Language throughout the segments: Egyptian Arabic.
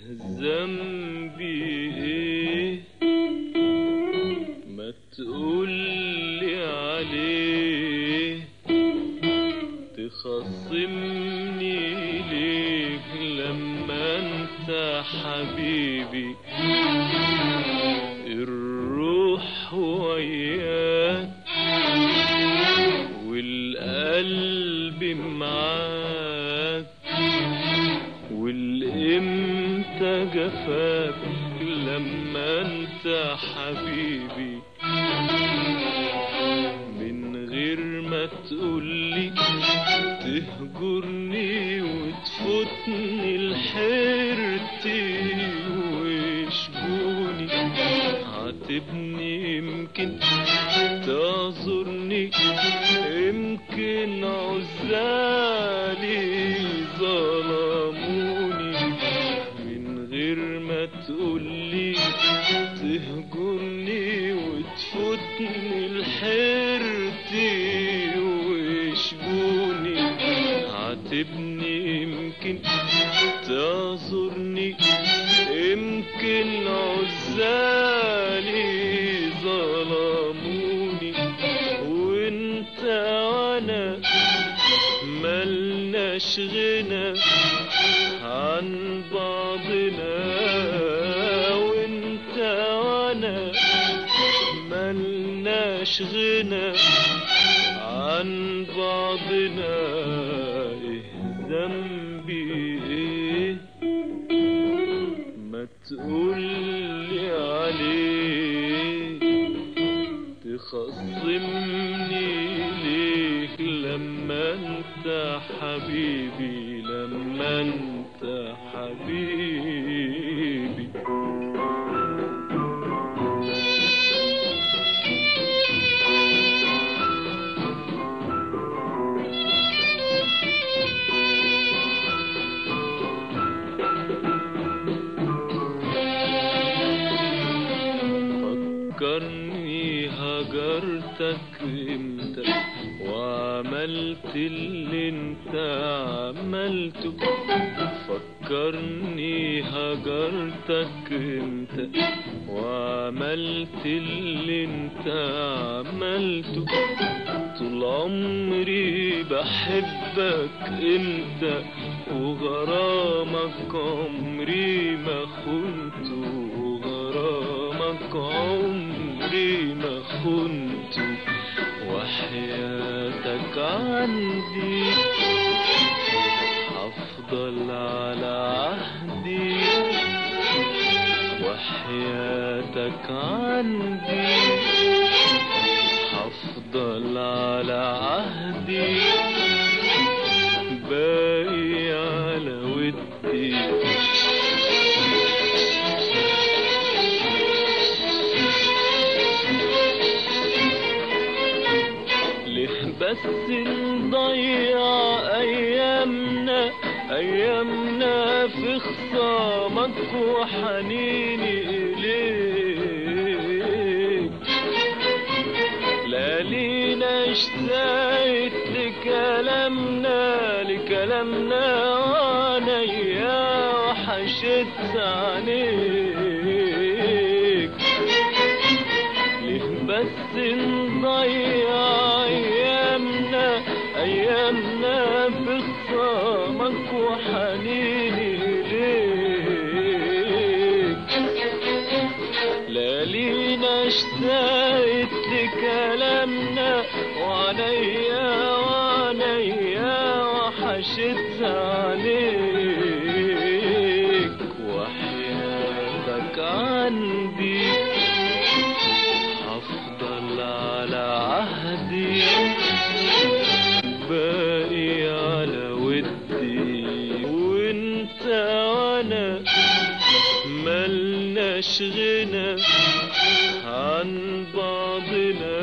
ذنبي ايه ما تقولي عليه تخصمني ليك لما انت حبيبي الروح وياك والقلب معاك والامتى جفاك لما انت حبيبي من غير ما تقولي تهجرني وتفوتني لحيرتي وشجوني عاتبني يمكن تعذرني يمكن عزالي ظلموني من غير ما تقولي تهجرني وتفوتني لحيرتي وشجوني عاتبني يمكن تعذرني يمكن عزالي ظلموني وانت وانا ملناش غنى عن بعضنا وانت وانا ملناش غنى عن بعضنا ايه ذنبي ايه ما تقولي عليه تخصمني ليك لما انت حبيبي لما انت حبيبي فكرني هجرتك امتى وعملت اللي انت عملته فكرني هجرتك امتى وعملت اللي انت عملته طول عمري بحبك انت وغرامك عمري ما خنته وغرامك عمري ما خنته وحياتك عندي هفضل على عهدي وحياتك عندي هفضل على عهدي باقي على ودي ليه بس نضيع ايامنا ايامنا في خصامك وحنيني اليك لا لينا اشتقت لكلامنا لكلامنا وعينيا وحشت عليك ليه بس نضيع ايامنا ايامنا في خصامك وحنيني ليك لا لينا اشتقت لكلامنا وعليا وعليا وحشت عليك وحياتك عندي هفضل على عهدي باقي على ودي وانت وانا ملناش غنى عن بعضنا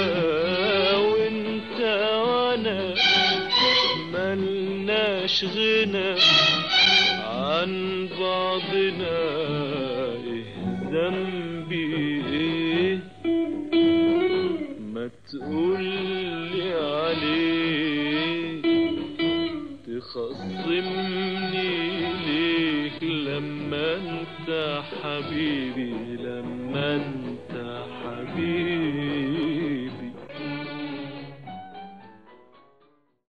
وانت وانا ملناش غنى عن بعضنا ايه ذنبي ايه ما تقولي عليه تخصمني ليك لما انت حبيبي لما انت حبيبي